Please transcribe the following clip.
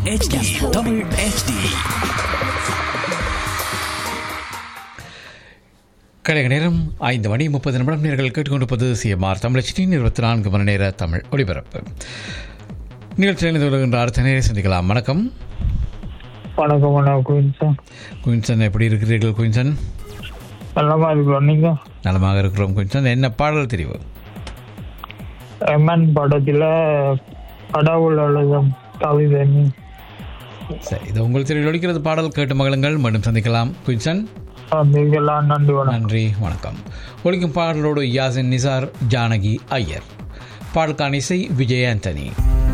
HD Tamil HD கலைக நேரம் ஐந்து மணி முப்பது நிமிடம் நேர்கள் கேட்டுக்கொண்டிருப்பது சிஎம்ஆர் தமிழச்சின் இருபத்தி நான்கு மணி நேர தமிழ் ஒளிபரப்பு நிகழ்ச்சியில் இணைந்து கொள்கின்ற அடுத்த நேரை சந்திக்கலாம் வணக்கம் வணக்கம் வணக்கம் குயின்சன் குயின்சன் எப்படி இருக்கிறீர்கள் குயின்சன் நல்லமா இருக்கிறோம் நீங்க நலமாக இருக்கிறோம் குயின்சன் என்ன பாடல் தெரிவு எம்என் படத்துல கடவுள் எழுதும் கவிதை நீ. சரி இது உங்கள் தெரிவில் ஒழிக்கிறது பாடல் கேட்டு மகளுங்கள் மீண்டும் சந்திக்கலாம் குயின்சன் நீங்கெல்லாம் நன்றி வணக்கம் நன்றி வணக்கம் ஒழிக்கும் பாடலோடு யாசின் நிசார் ஜானகி ஐயர் பாடலுக்கான இசை விஜய் ஆண்டனி